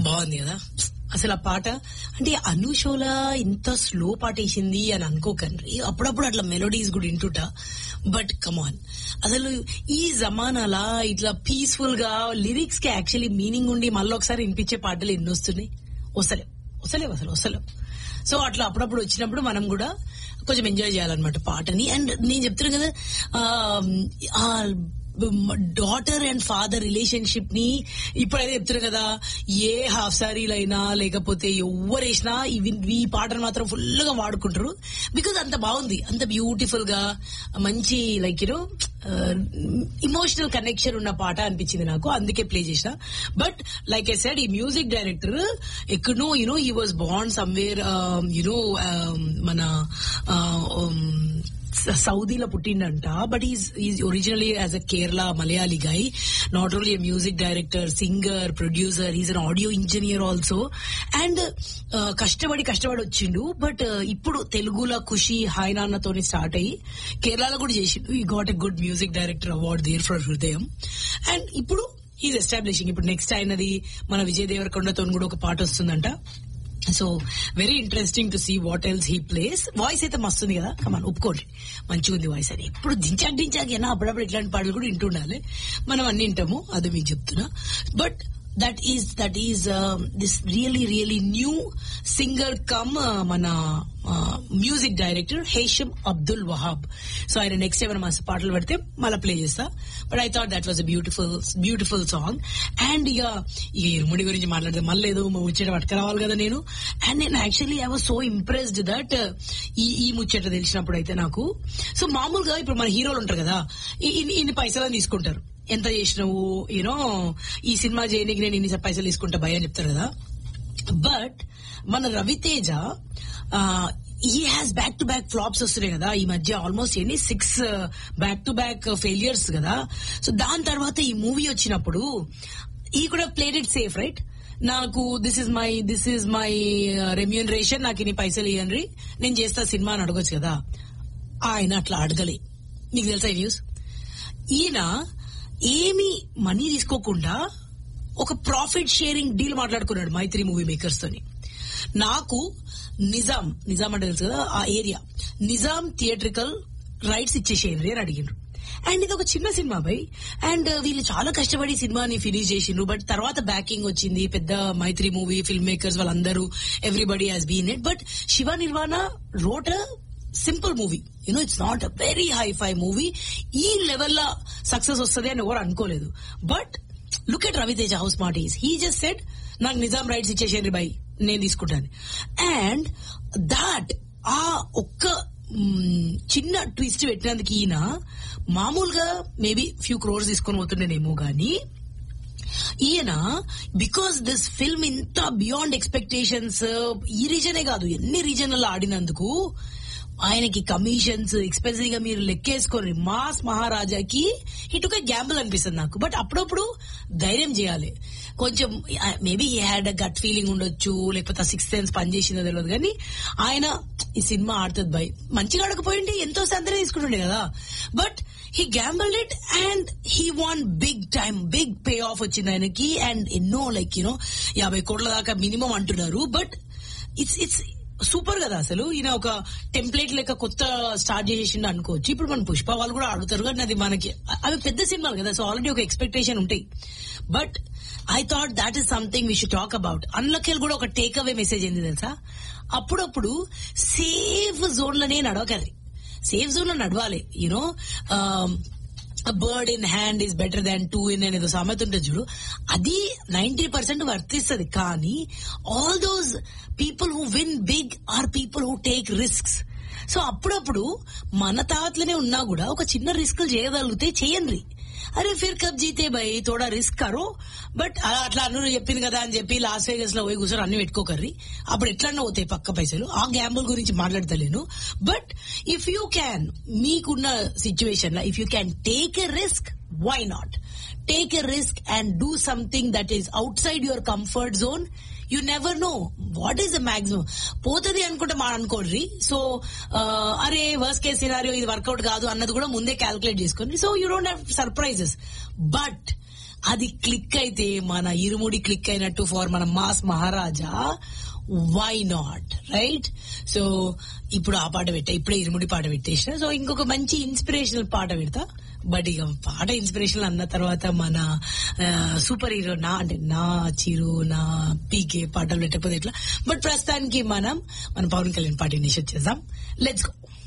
బాగుంది కదా అసలు ఆ పాట అంటే అనుషోలా ఇంత స్లో పాట వేసింది అని అనుకోకండి అప్పుడప్పుడు అట్లా మెలోడీస్ కూడా వింటుట బట్ కమాన్ అసలు ఈ జమానాలా ఇట్లా పీస్ఫుల్ గా లిరిక్స్ కి యాక్చువల్లీ మీనింగ్ ఉండి మళ్ళీ ఒకసారి వినిపించే పాటలు ఎన్ని వస్తున్నాయి వస్తలేవు వస్తలేవు అసలు వస్తలేవు సో అట్లా అప్పుడప్పుడు వచ్చినప్పుడు మనం కూడా కొంచెం ఎంజాయ్ చేయాలన్నమాట పాటని అండ్ నేను చెప్తున్నాను కదా ఆ డాటర్ అండ్ ఫాదర్ రిలేషన్షిప్ ని ఇప్పుడైతే చెప్తున్నారు కదా ఏ హాఫ్ సారీలైనా లేకపోతే ఎవరు వేసినా ఇవి ఈ పాటను మాత్రం ఫుల్ గా వాడుకుంటారు బికాజ్ అంత బాగుంది అంత బ్యూటిఫుల్ గా మంచి లైక్ యూనో ఇమోషనల్ కనెక్షన్ ఉన్న పాట అనిపించింది నాకు అందుకే ప్లే చేసిన బట్ లైక్ ఐ సెడ్ ఈ మ్యూజిక్ డైరెక్టర్ ఎక్కడో యునో ఈ వాజ్ బాండ్ సమ్వేర్ యునో మన సౌదీలో పుట్టిండంట but is is originally as a Kerala Malayali guy not only music director singer producer is an audio engineer also and కష్టపడి కష్టపడి వచ్చిండు బట్ ఇప్పుడు తెలుగులో ఖుషి హాయ్ నాన్నతోని స్టార్ట్ అయ్యి కేరళలో కూడా చేసిండు he got a good music director award there for Hridayam and ఇప్పుడు ఈజ్ ఎస్టాబ్లిషింగ్ ఇప్పుడు నెక్స్ట్ అయినది మన విజయ్ దేవరకొండతో కూడా ఒక పాట వస్తుందంట so very interesting to see what else he plays voice అయితే మస్తుంది కదా కమాన్ ఒప్పుకోండి మంచిగా ఉంది వాయిస్ అని ఎప్పుడు దించాక దించాక ఏనా అప్పుడప్పుడు ఇట్లాంటి పాటలు కూడా వింటుండాలి మనం అన్ని వింటాము అది మీకు చెప్తున్నా but that is that is this really really new singer come మన music director Hesham Abdul Wahab so ఆయన నెక్స్ట్ ఏమైనా మన పాటలు పెడితే మళ్ళీ ప్లే చేస్తా but I thought that was a beautiful beautiful song and ఇక ఇక ఇరుముడి గురించి మాట్లాడితే మళ్ళీ ఏదో ముచ్చట పట్టుకురావాలి కదా నేను అండ్ నేను actually I was so impressed that ఈ ఈ ముచ్చట తెలిసినప్పుడు అయితే నాకు సో మామూలుగా ఇప్పుడు మన హీరోలు ఉంటారు కదా ఇన్ని పైసలు తీసుకుంటారు ఎంత చేసినావు యూనో ఈ సినిమా చేయడానికి నేను ఇన్ని పైసలు తీసుకుంటా భయ అని చెప్తారు కదా బట్ మన Ravi Teja he has back to back flops వస్తున్నాయి కదా ఈ మధ్య ఆల్మోస్ట్ ఎన్ని six back to back failures కదా సో దాని తర్వాత ఈ మూవీ వచ్చినప్పుడు ఈ కూడా ప్లేడ్ ఇట్ సేఫ్ రైట్ నాకు this is my this is my remuneration నాకు ఇన్ని పైసలు ఇవ్వండి నేను చేస్తా సినిమా అని అడగొచ్చు కదా ఆయన అట్లా అడగలే నీకు తెలుసా ఈ న్యూస్ ఈయన ఏమి మనీ తీసుకోకుండా ఒక ప్రాఫిట్ షేరింగ్ డీల్ మాట్లాడుకున్నాడు మైత్రి మూవీ మేకర్స్ తోని నాకు నిజాం నిజాం అంటే తెలుసు కదా ఆ ఏరియా నిజాం థియేట్రికల్ రైట్స్ ఇచ్చేసేయండి అని అడిగిండ్రు అండ్ ఇది ఒక చిన్న సినిమా బై అండ్ వీళ్ళు చాలా కష్టపడి సినిమాని ఫినిష్ చేసిండ్రు బట్ తర్వాత బ్యాకింగ్ వచ్చింది పెద్ద మైత్రి మూవీ ఫిల్మ్ మేకర్స్ వాళ్ళందరూ everybody has been it but Shiva Nirvana wrote simple movie you know it's not a very hi fi movie ఈ లెవెల్లో సక్సెస్ వస్తుంది అని ఎవరు అనుకోలేదు but look at Ravi Teja how's smart is he just set నాకు నిజాం రైట్స్ ఇచ్చేసేయండి బై నేను తీసుకుంటాను అండ్ దాట్ ఆ ఒక్క చిన్న ట్విస్ట్ పెట్టినందుకు ఈయన మామూలుగా మేబీ ఫ్యూ క్రోర్స్ తీసుకొని పోతుండేనేమో గానీ ఈయన బికాస్ దిస్ ఫిల్మ్ ఇంత బియాండ్ ఎక్స్పెక్టేషన్స్ ఈ రీజనే కాదు ఎన్ని రీజన్లలో ఆడినందుకు ఆయనకి కమిషన్స్ ఎక్స్పెన్సివ్ గా మీరు లెక్కేసుకొని మాస్ మహారాజాకి ఇటుక గ్యాంబుల్ అనిపిస్తుంది నాకు బట్ అప్పుడప్పుడు ధైర్యం చేయాలి కొంచెం మేబీ ఈ హ్యాడ్ అ గట్ ఫీలింగ్ ఉండొచ్చు లేకపోతే సిక్స్ సెన్స్ పనిచేసిందో తెలియదు కానీ ఆయన ఈ సినిమా ఆడుతుంది బై మంచిగా ఆడకపోయింది ఎంతో సందరే తీసుకుంటుండే కదా but he gambled it and he won big time big pay off వచ్చింది ఆయనకి అండ్ ఎన్నో లైక్ యూనో యాభై కోట్ల దాకా మినిమం అంటున్నారు బట్ ఇట్స్ ఇట్స్ సూపర్ కదా అసలు ఈయన ఒక టెంప్లెట్ లెక్క కొత్త స్టార్ట్ చేసిండు అనుకోవచ్చు ఇప్పుడు మన పుష్ప వాళ్ళు కూడా ఆడుతారు కానీ అది మనకి అవి పెద్ద సినిమాలు కదా సో ఆల్రెడీ ఒక ఎక్స్పెక్టేషన్ ఉంటాయి but I thought that is something we should talk about అన్లకెల్ కూడా ఒక టేక్ అవే మెసేజ్ ఏంది తెలుసా అప్పుడప్పుడు సేఫ్ జోన్ లోనే నడవకది సేఫ్ జోన్ లో నడవాలి you know bird in hand is better than two in అనేది సామెత ఉంటుంది చూడు అది నైన్టీ పర్సెంట్ వర్తిస్తుంది కానీ all those people who win big are people who take risks so అప్పుడప్పుడు మన తాతలోనే ఉన్నా కూడా ఒక చిన్న రిస్క్ చేయగలిగితే చేయండి అరే ఫిర్ కబ్ జీతే భయ్ తోడా రిస్క్ కరో బట్ అట్లా అన్ను చెప్పింది కదా అని చెప్పి లాస్ వేగస్ లో పోయి కూర్చొని అన్ని పెట్టుకోకర్రి అప్పుడు ఎట్లన్నా అవుతాయి పక్క పైసలు ఆ గ్యాంబుల్ గురించి మాట్లాడతలేను బట్ ఇఫ్ యూ క్యాన్ మీకున్న సిచ్యువేషన్ లో if you can take a risk why not take a risk and do something that is outside your comfort zone you never know what is the maximum పోతుంది అనుకుంటే మా అనుకోండి so అరే worse case scenario ఇది work out కాదు అన్నది కూడా ముందే క్యాల్కులేట్ చేసుకోండి so you don't have surprises but అది క్లిక్ అయితే మన ఇరుముడి క్లిక్ అయినట్టు ఫార్ మన mass Maharaja why not right so ఇప్పుడు ఆ పాట పెట్టా ఇప్పుడే ఇరుముడి పాట పెట్టేసిన సో ఇంకొక మంచి ఇన్స్పిరేషనల్ పాట పెడతా బట్ ఇక పాట ఇన్స్పిరేషన్ అన్న తర్వాత మన సూపర్ హీరో నా అంటే నా చిరు నా పీకే పాటలు పెట్టకపోతే ఎట్లా బట్ ప్రస్తుతానికి మనం మన పవన్ కళ్యాణ్ పాట నిషేధ్ చేద్దాం లెట్స్ గో